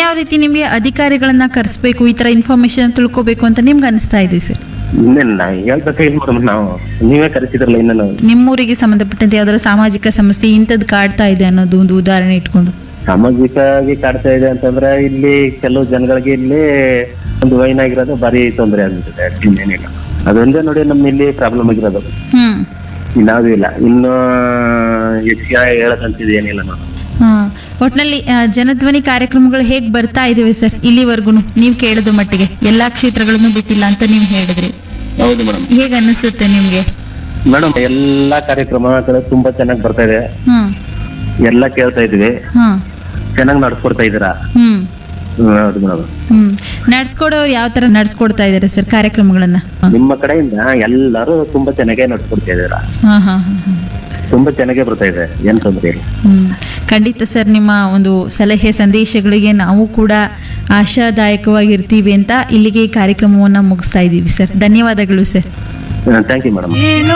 ಇನ್ಯಾವ ರೀತಿ ನಿಮಗೆ ಅಧಿಕಾರಿಗಳನ್ನ ಕರೆಸ್ಬೇಕು ಈ ಥರ ಇನ್ಫಾರ್ಮೇಶನ್ ತಿಳ್ಕೊಬೇಕು ಅಂತ ನಿಮ್ಗೆ ಅನಿಸ್ತಾ ಇದೆ ಸರ್ ಇನ್ನೇನು ನಾ ಹೇಳ್ಬೇಕಾಗಿಲ್ಲ ಮೇಡಮ್ ನಾವು ನೀವೇ ಕರೆಸಿದ್ರಲ್ಲ ಇನ್ನು ನಾವು ನಿಮ್ಮೂರಿಗೆ ಸಂಬಂಧಪಟ್ಟಂತೆ ಯಾವ್ದಾದ್ರು ಸಾಮಾಜಿಕ ಸಮಸ್ಯೆ ಇಂಥದ್ದು ಕಾಡ್ತಾ ಇದೆ ಅನ್ನೋದು ಒಂದು ಉದಾಹರಣೆ ಇಟ್ಕೊಂಡು ಸಾಮಾಜಿಕವಾಗಿ ಕಾಡ್ತಾ ಇದೆ ಅಂತಂದ್ರೆ ಇಲ್ಲಿ ಕೆಲವು ಜನಗಳಿಗೆ ಇಲ್ಲಿ ಒಂದು ವೈನ್ ಆಗಿರೋದು ಭಾರಿ ತೊಂದರೆ ಆಗ್ಬಿಟ್ಟಿದೆ ಇನ್ನೇನಿಲ್ಲ ಅದೊಂದೇ ನೋಡಿ ನಮ್ಮ ಇಲ್ಲಿ ಪ್ರಾಬ್ಲಮ್ ಆಗಿರೋದು ಹ್ಮ್ ಇನ್ನಾವುದೂ ಇಲ್ಲ ಇನ್ನು ಹೆಚ್ಚಿಗೆ ಹೇಳಕ್ಕಂತಿದ್ದು ಏನಿಲ್ಲ ನಾವು ಹಾ ಒಟ್ನಲ್ಲಿ ಆ, ಜನಧ್ವನಿ ಕಾರ್ಯಕ್ರಮಗಳು ಹೇಗೆ ಬರ್ತಾ ಇದಾವೆ ಸರ್ ಇಲ್ಲಿವರೆಗೂ ನೀವು ಕೇಳಿದ ಮಟ್ಟಿಗೆ ಎಲ್ಲಾ ಕ್ಷೇತ್ರಗಳನ್ನು ಬಿಟ್ಟಿಲ್ಲ ಅಂತ ನೀವು ಹೇಳಿದ್ರಿ ಹೌದು ಮೇಡಮ್ ಹೇಗೆ ಅನಿಸುತ್ತೆ ನಿಮ್ಗೆ ಮೇಡಮ್ ಎಲ್ಲಾ ಕಾರ್ಯಕ್ರಮಗಳು ತುಂಬಾ ಚೆನ್ನಾಗಿ ಬರ್ತಾ ಇದೆ ಹ್ಮ್ ಎಲ್ಲ ಕೇಳ್ತಾ ಇದೀವಿ ಹ್ಮ್ ಚೆನ್ನಾಗಿ ನಡ್ಸ್ಕೊಡ್ತಾ ಇದ್ದೀರಾ ಹ್ಮ್ ಹ್ಮ್, ಹೌದು ಮೇಡಮ್ ಹ್ಮ್ ನಡ್ಸ್ಕೊಡೋರು ಯಾವ ತರ ನಡ್ಸ್ಕೊಡ್ತಾ ಇದಾರೆ ಸರ್ ಕಾರ್ಯಕ್ರಮಗಳನ್ನ ನಿಮ್ಮ ಕಡೆಯಿಂದ ಎಲ್ಲರೂ ತುಂಬಾ ಚೆನ್ನಾಗೇ ನಡ್ಸ್ಕೊಡ್ತಾ ಇದ್ದೀರಾ ಹಾ ಹಾ ಹಾ ಹಾ ತುಂಬಾ ಚೆನ್ನಾಗೇ ಬರ್ತಾ ಇದೆ ಏನ್ ತೊಂದ್ರೆ ಇಲ್ಲ ಹ್ಮ್ ಖಂಡಿತ ಸರ್ ನಿಮ್ಮ ಒಂದು ಸಲಹೆ ಸಂದೇಶಗಳಿಗೆ ನಾವು ಕೂಡ ಆಶಾದಾಯಕವಾಗಿರ್ತೀವಿ ಅಂತ ಇಲ್ಲಿಗೆ ಈ ಕಾರ್ಯಕ್ರಮವನ್ನು ಮುಗಿಸ್ತಾ ಇದ್ದೀವಿ ಸರ್ ಧನ್ಯವಾದಗಳು ಸರ್ ಥ್ಯಾಂಕ್ ಯು ಮೇಡಮ್